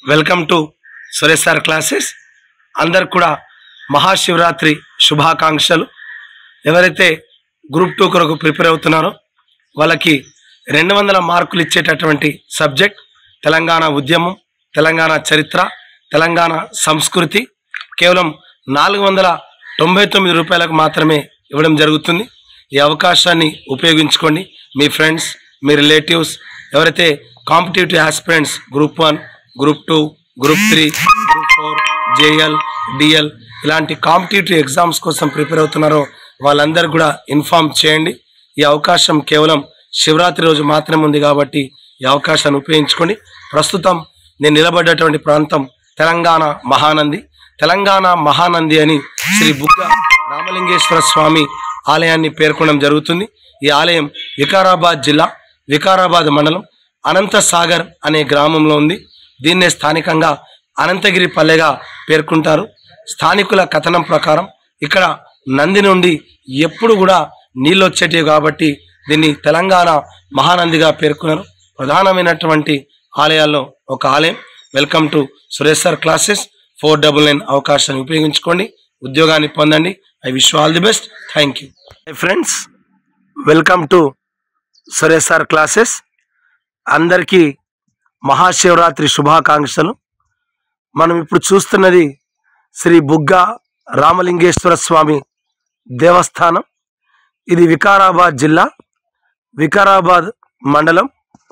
welcome to Suresh sir classes అందరికి కూడా మహాశివరాత్రి శుభాకాంక్షలు ఎవరైతే గ్రూప్ టూ కొరకు ప్రిపేర్ అవుతున్నారో వాళ్ళకి రెండు వందల మార్కులు ఇచ్చేటటువంటి సబ్జెక్ట్ తెలంగాణ ఉద్యమం తెలంగాణ చరిత్ర తెలంగాణ సంస్కృతి కేవలం నాలుగు వందల తొంభై తొమ్మిది రూపాయలకు మాత్రమే ఇవ్వడం జరుగుతుంది ఈ అవకాశాన్ని ఉపయోగించుకోండి మీ ఫ్రెండ్స్ మీ రిలేటివ్స్ ఎవరైతే competitive aspirants group one group two group three group four JL DL ఇలాంటి కాంపిటేటివ్ ఎగ్జామ్స్ కోసం ప్రిపేర్ అవుతున్నారో వాళ్ళందరూ కూడా ఇన్ఫార్మ్ చేయండి ఈ అవకాశం కేవలం శివరాత్రి రోజు మాత్రమే ఉంది కాబట్టి ఈ అవకాశాన్ని ఉపయోగించుకోండి ప్రస్తుతం నేను నిలబడ్డటువంటి ప్రాంతం తెలంగాణ మహానంది తెలంగాణ మహానంది అని శ్రీ బుగ్గ రామలింగేశ్వర స్వామి ఆలయాన్ని పేర్కొనడం జరుగుతుంది ఈ ఆలయం వికారాబాద్ జిల్లా వికారాబాద్ మండలం అనంత సాగర్ అనే గ్రామంలో ఉంది దీన్నే స్థానికంగా అనంతగిరి పల్లెగా పేర్కొంటారు స్థానికుల కథనం ప్రకారం ఇక్కడ నంది నుండి ఎప్పుడు కూడా నీళ్ళు వచ్చేటివి కాబట్టి దీన్ని తెలంగాణ మహానందిగా పేర్కొన్నారు ప్రధానమైనటువంటి ఆలయాల్లో ఒక ఆలయం welcome to Suresh sir classes four double nine అవకాశాన్ని ఉపయోగించుకోండి ఉద్యోగాన్ని పొందండి I wish all the best thank you friends welcome to Suresh sir classes అందరికీ మహాశివరాత్రి శుభాకాంక్షలు మనం ఇప్పుడు చూస్తున్నది శ్రీ బుగ్గ రామలింగేశ్వర స్వామి దేవస్థానం ఇది వికారాబాద్ జిల్లా వికారాబాద్ మండలం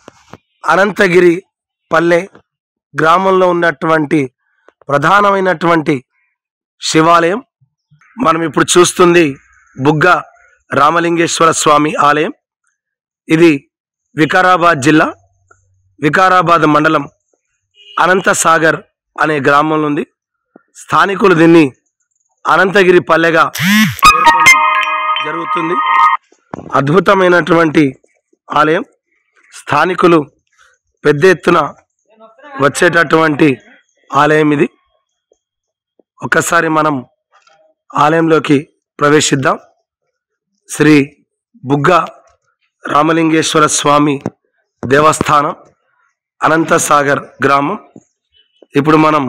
అనంతగిరి పల్లె గ్రామంలో ఉన్నటువంటి ప్రధానమైనటువంటి శివాలయం మనం ఇప్పుడు చూస్తుంది బుగ్గ రామలింగేశ్వర స్వామి ఆలయం ఇది వికారాబాద్ జిల్లా వికారాబాద్ మండలం అనంతసాగర్ అనే గ్రామంలో ఉంది స్థానికులు దీన్ని అనంతగిరి పల్లెగా పేర్కొనడం జరుగుతుంది అద్భుతమైనటువంటి ఆలయం స్థానికులు పెద్ద ఎత్తున వచ్చేటటువంటి ఆలయం ఇది ఒక్కసారి మనం ఆలయంలోకి ప్రవేశిద్దాం శ్రీ బుగ్గ రామలింగేశ్వర స్వామి దేవస్థానం అనంతసాగర్ గ్రామం ఇప్పుడు మనం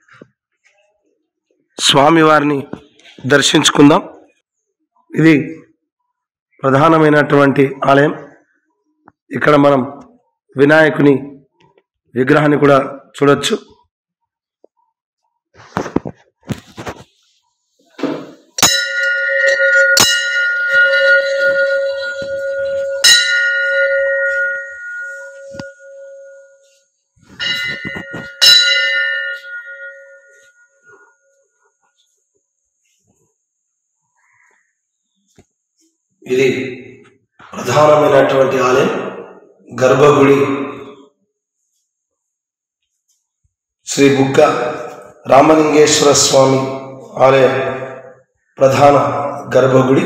స్వామివారిని దర్శించుకుందాం ఇది ప్రధానమైనటువంటి ఆలయం ఇక్కడ మనం వినాయకుని విగ్రహాన్ని కూడా చూడొచ్చు ఇది ప్రధానమైనటువంటి ఆలయం గర్భగుడి శ్రీ బుగ్గ రామలింగేశ్వర స్వామి ఆలయ ప్రధాన గర్భగుడి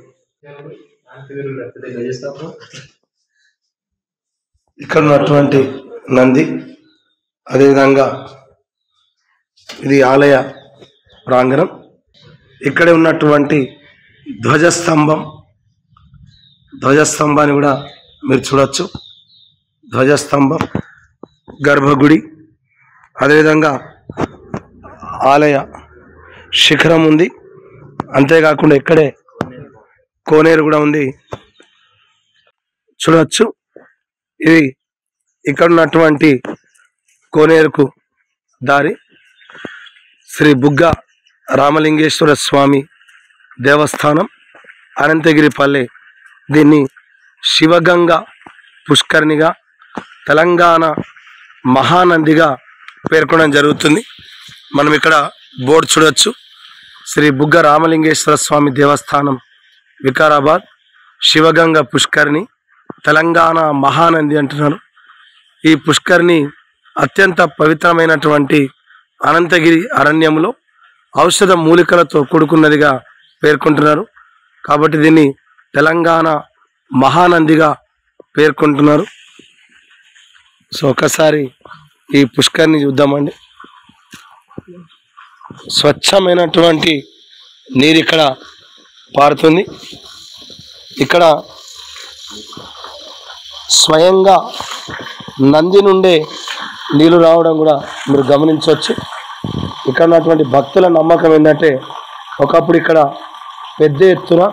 ఇక్కడ ఉన్నటువంటి నంది అదేవిధంగా ఇది ఆలయ ప్రాంగణం ఇక్కడే ఉన్నటువంటి ధ్వజస్తంభం ధ్వజస్తంభాన్ని కూడా మీరు చూడొచ్చు ధ్వజస్తంభం గర్భగుడి అదేవిధంగా ఆలయ శిఖరం ఉంది అంతేకాకుండా ఇక్కడే కోనేరు కూడా ఉంది చూడొచ్చు ఇది ఇక్కడ ఉన్నటువంటి కోనేరుకు దారి శ్రీ బుగ్గ రామలింగేశ్వర స్వామి దేవస్థానం అనంతగిరి పల్లె దీన్ని శివగంగ పుష్కరిణిగా తెలంగాణ మహానందిగా పేర్కొనడం జరుగుతుంది మనం ఇక్కడ బోర్డు చూడొచ్చు శ్రీ బుగ్గ రామలింగేశ్వర స్వామి దేవస్థానం వికారాబాద్ శివగంగ పుష్కరిణి తెలంగాణ మహానంది అంటున్నారు ఈ పుష్కరిణి అత్యంత పవిత్రమైనటువంటి అనంతగిరి అరణ్యంలో ఔషధ మూలికలతో కూడుకున్నదిగా పేర్కొంటున్నారు కాబట్టి దీన్ని తెలంగాణ మహానందిగా పేర్కొంటున్నారు సో ఒకసారి ఈ పుష్కర్ని చూద్దామండి స్వచ్ఛమైనటువంటి నీరు ఇక్కడ పారుతుంది ఇక్కడ స్వయంగా నంది నుండే నీళ్లు రావడం కూడా మీరు గమనించవచ్చు ఇక్కడ ఉన్నటువంటి భక్తుల నమ్మకం ఏంటంటే ఒకప్పుడు ఇక్కడ పెద్ద ఎత్తున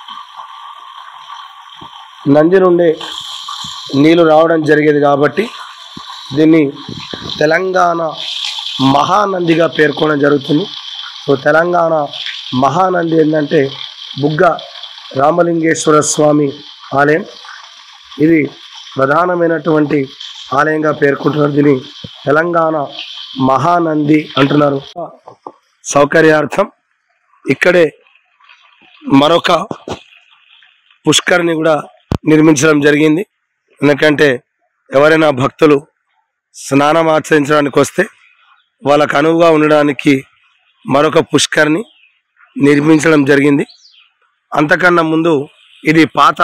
నంది నుండి నీళ్లు రావడం జరిగేది కాబట్టి దీన్ని తెలంగాణ మహానందిగా పేర్కొనడం జరుగుతుంది సో తెలంగాణ మహానంది ఏంటంటే బుగ్గ రామలింగేశ్వర స్వామి ఆలయం ఇది ప్రధానమైనటువంటి ఆలయంగా పేర్కొంటున్నారు దీన్ని తెలంగాణ మహానంది అంటున్నారు సౌకర్యార్థం ఇక్కడే మరొక పుష్కరిని కూడా నిర్మించడం జరిగింది ఎందుకంటే ఎవరైనా భక్తులు స్నానం ఆచరించడానికి వస్తే వాళ్ళకు అనువుగా ఉండడానికి మరొక పుష్కరిని నిర్మించడం జరిగింది అంతకన్నా ముందు ఇది పాత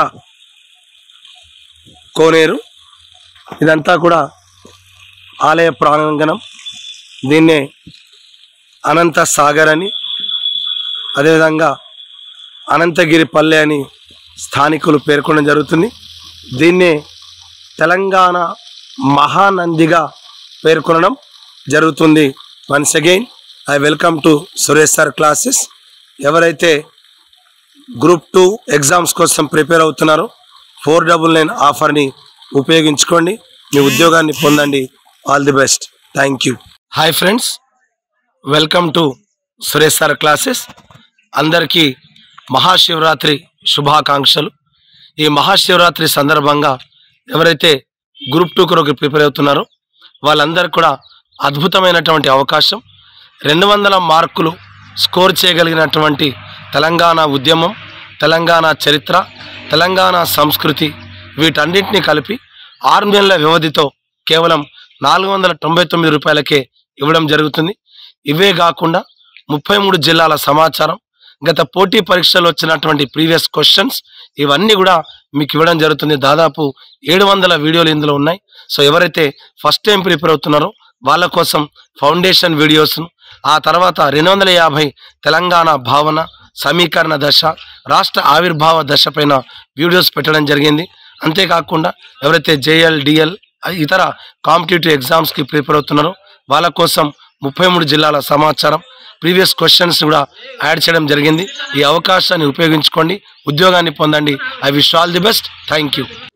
కోనేరు ఇదంతా కూడా ఆలయ ప్రాంగణం దీన్నే అనంత సాగర్ అని అదేవిధంగా అనంతగిరి పల్లె అని స్థానికులు పేర్కొనడం జరుగుతుంది దీన్నే తెలంగాణ మహానందిగా పేర్కొనడం జరుగుతుంది once again I welcome to Suresh sir classes ఎవరైతే గ్రూప్ టూ ఎగ్జామ్స్ కోసం ప్రిపేర్ అవుతున్నారో ఫోర్ డబుల్ నైన్ ఆఫర్ని ఉపయోగించుకోండి మీ ఉద్యోగాన్ని పొందండి all the best thank you hi friends welcome to Suresh sir classes అందరికీ మహాశివరాత్రి శుభాకాంక్షలు ఈ మహాశివరాత్రి సందర్భంగా ఎవరైతే గ్రూప్ టూ కొరకు ప్రిపేర్ అవుతున్నారో వాళ్ళందరికీ కూడా అద్భుతమైనటువంటి అవకాశం రెండు వందల మార్కులు స్కోర్ చేయగలిగినటువంటి తెలంగాణ ఉద్యమం తెలంగాణ చరిత్ర తెలంగాణ సంస్కృతి వీటన్నింటినీ కలిపి ఆరు నెలల వ్యవధితో కేవలం నాలుగు వందల తొంభై తొమ్మిది రూపాయలకే ఇవ్వడం జరుగుతుంది ఇవే కాకుండా ముప్పై మూడు జిల్లాల సమాచారం గత పోటీ పరీక్షలో వచ్చినటువంటి ప్రీవియస్ క్వశ్చన్స్ ఇవన్నీ కూడా మీకు ఇవ్వడం జరుగుతుంది దాదాపు ఏడు వందల వీడియోలు ఇందులో ఉన్నాయి సో ఎవరైతే ఫస్ట్ టైం ప్రిపేర్ అవుతున్నారో వాళ్ళ కోసం ఫౌండేషన్ వీడియోస్ను ఆ తర్వాత రెండు వందల యాభై తెలంగాణ భావన సమీకరణ దశ రాష్ట్ర ఆవిర్భావ దశ పైన వీడియోస్ పెట్టడం జరిగింది అంతేకాకుండా ఎవరైతే జేఎల్ డిఎల్ ఇతర కాంపిటేటివ్ ఎగ్జామ్స్కి ప్రిపేర్ అవుతున్నారో వాళ్ళ కోసం ముప్పై మూడు జిల్లాల సమాచారం ప్రీవియస్ క్వశ్చన్స్ కూడా యాడ్ చేయడం జరిగింది ఈ అవకాశాన్ని ఉపయోగించుకోండి ఉద్యోగాన్ని పొందండి I wish all the best thank you